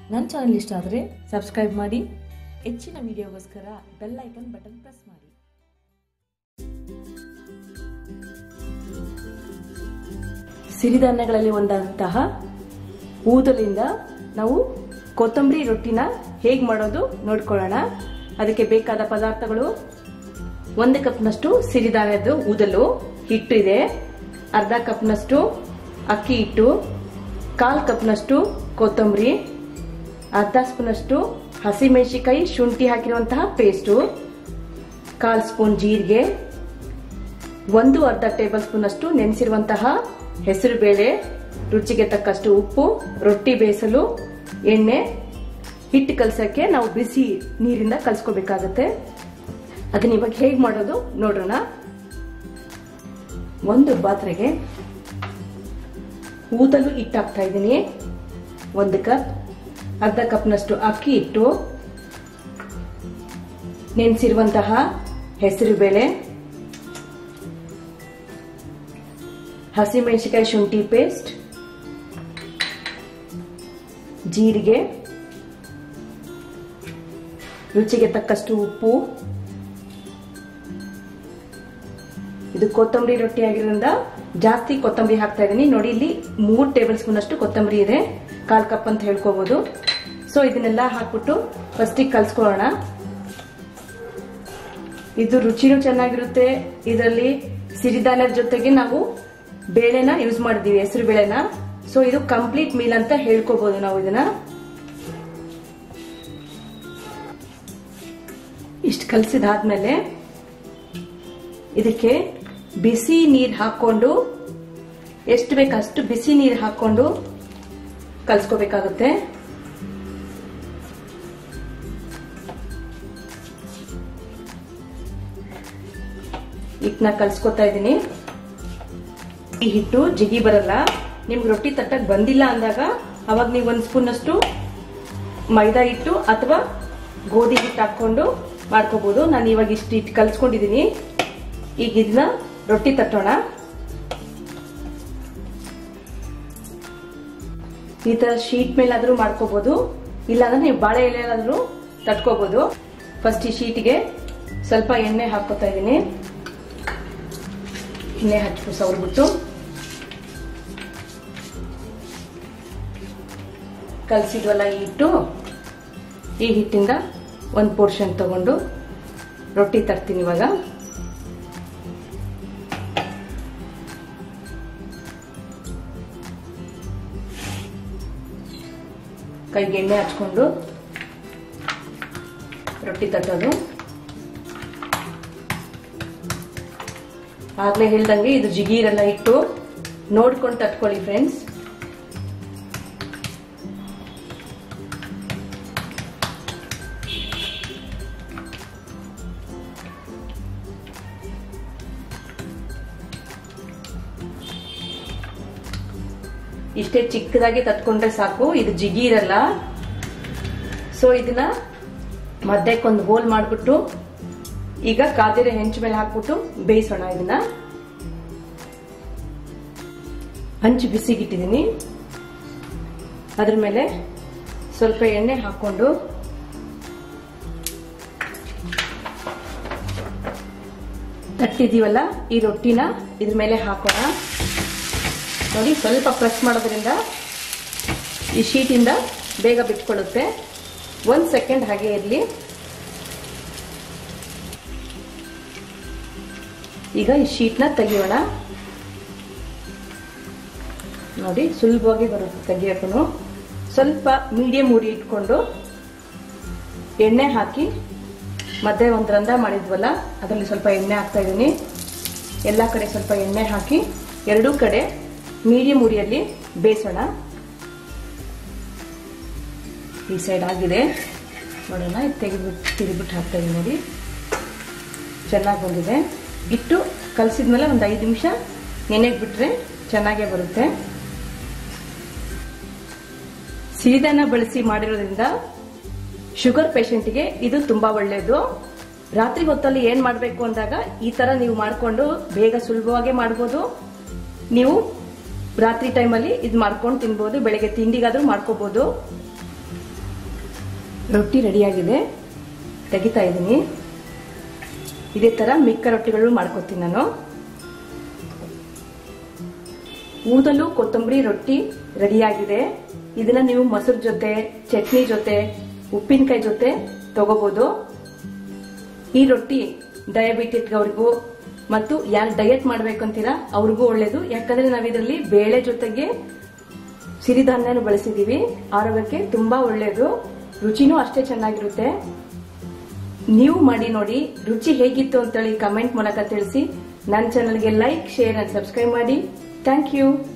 ನನ್ನ ಚಾನಲ್ ಇಷ್ಟ ಆದರೆ ಸಬ್ಸ್ಕ್ರೈಬ್ ಮಾಡಿ ಹೆಚ್ಚಿನ ವಿಡಿಯೋಗೋಸ್ಕರ ಬೆಲ್ ಐಕನ್ ಬಟನ್ ಪ್ರೆಸ್ ಮಾಡಿ ಸಿರಿಧಾನ್ಯಗಳಲ್ಲಿ ಒಂದಂತಹ ಊದಲಿಂದ ನಾವು ಕೊತ್ತಂಬರಿ ರೊಟ್ಟಿನ ಹೇಗೆ ಮಾಡೋದು ನೋಡ್ಕೊಳ್ಳೋಣ ಅದಕ್ಕೆ ಬೇಕಾದ ಪದಾರ್ಥಗಳು ಒಂದು ಕಪ್ನಷ್ಟು ಸಿರಿಧಾನ್ಯದ ಊದಲು ಹಿಟ್ಟು ಇದೆ ಅರ್ಧ ಕಪ್ನಷ್ಟು ಅಕ್ಕಿ ಹಿಟ್ಟು ಕಾಲು ಕಪ್ನಷ್ಟು ಕೊತ್ತಂಬರಿ ಅರ್ಧ ಸ್ಪೂನಷ್ಟು ಹಸಿಮೆಣಸಿಕಾಯಿ ಶುಂಠಿ ಹಾಕಿರುವಂತಹ ಪೇಸ್ಟು ಕಾಲು ಸ್ಪೂನ್ ಜೀರಿಗೆ ಒಂದು ಅರ್ಧ ಟೇಬಲ್ ಸ್ಪೂನ್ ಅಷ್ಟು ನೆನೆಸಿರುವಂತಹ ಹೆಸರು ಬೇಳೆ ರುಚಿಗೆ ತಕ್ಕಷ್ಟು ಉಪ್ಪು ರೊಟ್ಟಿ ಬೇಯಿಸಲು ಎಣ್ಣೆ ಹಿಟ್ಟು ಕಲಸಕ್ಕೆ ನಾವು ಬಿಸಿ ನೀರಿಂದ ಕಲ್ಸ್ಕೋಬೇಕಾಗತ್ತೆ ಅದನ್ನ ಇವಾಗ ಹೇಗೆ ಮಾಡೋದು ನೋಡೋಣ ಒಂದು ಪಾತ್ರೆಗೆ ಊದಲು ಹಿಟ್ಟು ಹಾಕ್ತಾ ಇದ್ದೀನಿ ಒಂದು ಕಪ್ ಅರ್ಧ ಕಪ್ನಷ್ಟು ಅಕ್ಕಿ ಹಿಟ್ಟು ನೆನೆಸಿರುವಂತಹ ಹೆಸರು ಬೇಳೆ ಹಸಿಮೆಣಸಿಕಾಯಿ ಶುಂಠಿ ಪೇಸ್ಟ್ ಜೀರಿಗೆ ರುಚಿಗೆ ತಕ್ಕಷ್ಟು ಉಪ್ಪು ಇದು ಕೊತ್ತಂಬರಿ ರೊಟ್ಟಿ ಆಗಿರೋದ್ರಿಂದ ಜಾಸ್ತಿ ಕೊತ್ತಂಬರಿ ಹಾಕ್ತಾ ಇದ್ದೀನಿ ನೋಡಿ ಇಲ್ಲಿ ಮೂರು ಟೇಬಲ್ ಸ್ಪೂನ್ ಅಷ್ಟು ಕೊತ್ತಂಬರಿ ಇದೆ ಕಾಲ್ ಕಪ್ ಅಂತ ಹೇಳ್ಕೋಬಹುದು ಸೊ ಇದನ್ನೆಲ್ಲ ಹಾಕ್ಬಿಟ್ಟು ಫಸ್ಟಿಗೆ ಕಲ್ಸ್ಕೊಳ್ಳೋಣ ಇದು ರುಚಿನೂ ಚೆನ್ನಾಗಿರುತ್ತೆ ಇದರಲ್ಲಿ ಸಿರಿಧಾನ್ಯದ ಜೊತೆಗೆ ನಾವು ಬೇಳೆನ ಯೂಸ್ ಮಾಡಿದೀವಿ ಹೆಸರು ಬೇಳೆನ ಸೊ ಇದು ಕಂಪ್ಲೀಟ್ ಮೀಲ್ ಅಂತ ಹೇಳ್ಕೋಬಹುದು ನಾವು ಇದನ್ನ ಇಷ್ಟು ಕಲಸಿದಾದ್ಮೇಲೆ ಇದಕ್ಕೆ ಬಿಸಿ ನೀರು ಹಾಕೊಂಡು ಎಷ್ಟು ಬೇಕು ಅಷ್ಟು ಬಿಸಿ ನೀರು ಹಾಕೊಂಡು ಕಲ್ಸ್ಕೋಬೇಕಾಗುತ್ತೆ ಹಿಟ್ಟನ್ನ ಕಲ್ಸ್ಕೊತಾ ಇದ್ದೀನಿ ಈ ಹಿಟ್ಟು ಜಿಗಿ ಬರಲ್ಲ ನಿಮ್ಗೆ ರೊಟ್ಟಿ ತಟ್ಟಕ್ ಬಂದಿಲ್ಲ ಅಂದಾಗ ಅವಾಗ ನೀವು ಒಂದ್ ಸ್ಪೂನ್ ಅಷ್ಟು ಮೈದಾ ಹಿಟ್ಟು ಅಥವಾ ಗೋಧಿ ಹಿಟ್ಟು ಹಾಕೊಂಡು ಮಾಡ್ಕೋಬಹುದು ನಾನು ಇವಾಗ ಇಷ್ಟು ಹಿಟ್ಟು ಕಲ್ಸ್ಕೊಂಡಿದ್ದೀನಿ ಈಗ ಇದನ್ನ ರೊಟ್ಟಿ ತಟ್ಟೋಣ ಈ ತರ ಶೀಟ್ ಮೇಲಾದ್ರೂ ಮಾಡ್ಕೋಬಹುದು ಇಲ್ಲಾಂದ್ರೆ ನೀವು ಬಾಳೆ ಎಲೆಯಾದ್ರೂ ತಟ್ಕೋಬಹುದು ಫಸ್ಟ್ ಈ ಶೀಟ್ಗೆ ಸ್ವಲ್ಪ ಎಣ್ಣೆ ಹಾಕೋತಾ ಇದ್ದೀನಿ ಎಣ್ಣೆ ಹಚ್ಚು ಸವರ್ಬಿಟ್ಟು ಕಲಸಿದ್ವಲ್ಲ ಈ ಹಿಟ್ಟು ಈ ಹಿಟ್ಟಿಂದ ಒಂದು ಪೋರ್ಷನ್ ತಗೊಂಡು ರೊಟ್ಟಿ ತರ್ತೀನಿ ಇವಾಗ ಕೈಗೆ ಎಣ್ಣೆ ಹಚ್ಕೊಂಡು ರೊಟ್ಟಿ ತಟ್ಟೋದು ಆಗ್ಲೇ ಹೇಳ್ದಂಗೆ ಇದು ಜಿಗೀರೆಲ್ಲ ಇಟ್ಟು ನೋಡ್ಕೊಂಡು ತಟ್ಕೊಳ್ಳಿ ಫ್ರೆಂಡ್ಸ್ ಇಷ್ಟೇ ಚಿಕ್ಕದಾಗಿ ತಟ್ಕೊಂಡ್ರೆ ಸಾಕು ಇದು ಜಿಗಿ ಇರಲ್ಲ ಸೊ ಇದನ್ನ ಮಧ್ಯಕ್ಕೊಂದು ಹೋಲ್ ಮಾಡ್ಬಿಟ್ಟು ಈಗ ಕಾದಿರೋ ಹೆಂಚು ಮೇಲೆ ಹಾಕ್ಬಿಟ್ಟು ಬೇಯಿಸೋಣ ಇದನ್ನ ಹಂಚು ಬಿಸಿಗಿಟ್ಟಿದ್ದೀನಿ ಅದ್ರ ಮೇಲೆ ಸ್ವಲ್ಪ ಎಣ್ಣೆ ಹಾಕೊಂಡು ತಟ್ಟಿದೀವಲ್ಲ ಈ ರೊಟ್ಟಿನ ಇದ್ರ ಮೇಲೆ ಹಾಕೋಣ ನೋಡಿ ಸ್ವಲ್ಪ ಪ್ರೆಸ್ ಮಾಡೋದ್ರಿಂದ ಈ ಶೀಟಿಂದ ಬೇಗ ಬಿಟ್ಕೊಳ್ಳುತ್ತೆ ಒಂದು ಸೆಕೆಂಡ್ ಹಾಗೆ ಇರಲಿ ಈಗ ಈ ಶೀಟ್ನ ತೆಗಿಯೋಣ ನೋಡಿ ಸುಲಭವಾಗಿ ಬರುತ್ತೆ ತೆಗಿಯೋಕ್ಕೂ ಸ್ವಲ್ಪ ಮೀಡಿಯಂ ಉರಿ ಇಟ್ಕೊಂಡು ಎಣ್ಣೆ ಹಾಕಿ ಮಧ್ಯೆ ಒಂದು ರಂಧ್ರ ಮಾಡಿದ್ವಲ್ಲ ಅದರಲ್ಲಿ ಸ್ವಲ್ಪ ಎಣ್ಣೆ ಹಾಕ್ತಾ ಇದ್ದೀನಿ ಎಲ್ಲ ಕಡೆ ಸ್ವಲ್ಪ ಎಣ್ಣೆ ಹಾಕಿ ಎರಡೂ ಕಡೆ ಮೀಡಿಯಂ ಉರಿಯಲ್ಲಿ ಬೇಯಿಸೋಣ ಈ ಸೈಡ್ ಆಗಿದೆ ನೋಡೋಣ ಇದು ತೆಗೆದ್ಬಿಟ್ಟು ತಿರುಗಿಬಿಟ್ಟು ಹಾಕ್ತಾ ಇದೀನಿ ನೋಡಿ ಚೆನ್ನಾಗಿ ಬಂದಿದೆ ಇಟ್ಟು ಕಲಸಿದ್ಮೇಲೆ ಒಂದು ಐದು ನಿಮಿಷ ನೆನೆಗೆ ಬಿಟ್ರೆ ಚೆನ್ನಾಗೇ ಬರುತ್ತೆ ಸಿರಿಧಾನ್ಯ ಬಳಸಿ ಮಾಡಿರೋದ್ರಿಂದ ಶುಗರ್ ಪೇಷಂಟ್ಗೆ ಇದು ತುಂಬಾ ಒಳ್ಳೆಯದು ರಾತ್ರಿ ಹೊತ್ತಲ್ಲಿ ಏನ್ ಮಾಡಬೇಕು ಅಂದಾಗ ಈ ತರ ನೀವು ಮಾಡಿಕೊಂಡು ಬೇಗ ಸುಲಭವಾಗಿ ಮಾಡ್ಬೋದು ನೀವು ರಾತ್ರಿ ಟೈಮಲ್ಲಿ ಇದು ಮಾಡ್ಕೊಂಡು ತಿನ್ಬೋದು ಬೆಳಗ್ಗೆ ತಿಂಡಿಗಾದ್ರೂ ಮಾಡ್ಕೋಬಹುದು ರೊಟ್ಟಿ ರೆಡಿಯಾಗಿದೆ ತೆಗಿತಾ ಇದ್ದೀನಿ ಇದೇ ತರ ಮಿಕ್ಕ ರೊಟ್ಟಿಗಳು ಮಾಡ್ಕೊತೀನಿ ನಾನು ಊದಲು ಕೊತ್ತಂಬರಿ ರೊಟ್ಟಿ ರೆಡಿಯಾಗಿದೆ ಇದನ್ನ ನೀವು ಮೊಸರು ಜೊತೆ ಚಟ್ನಿ ಜೊತೆ ಉಪ್ಪಿನಕಾಯಿ ಜೊತೆ ತಗೋಬಹುದು ಈ ರೊಟ್ಟಿ ಡಯಾಬಿಟಿಕ್ವರಿಗೂ ಮತ್ತು ಯಾರು ಡಯಟ್ ಮಾಡ್ಬೇಕು ಅಂತೀರಾ ಅವ್ರಿಗೂ ಒಳ್ಳೇದು ಯಾಕಂದ್ರೆ ನಾವು ಇದರಲ್ಲಿ ಬೇಳೆ ಜೊತೆಗೆ ಸಿರಿಧಾನ್ಯನು ಬಳಸಿದೀವಿ ಆರೋಗ್ಯಕ್ಕೆ ತುಂಬಾ ಒಳ್ಳೇದು ರುಚಿನೂ ಅಷ್ಟೇ ಚೆನ್ನಾಗಿರುತ್ತೆ ನೀವು ಮಾಡಿ ನೋಡಿ ರುಚಿ ಹೇಗಿತ್ತು ಅಂತೇಳಿ ಕಮೆಂಟ್ ಮೂಲಕ ತಿಳಿಸಿ ನನ್ನ ಚಾನಲ್ಗೆ ಲೈಕ್ ಶೇರ್ ಅಂಡ್ ಸಬ್ಸ್ಕ್ರೈಬ್ ಮಾಡಿ ಥ್ಯಾಂಕ್ ಯು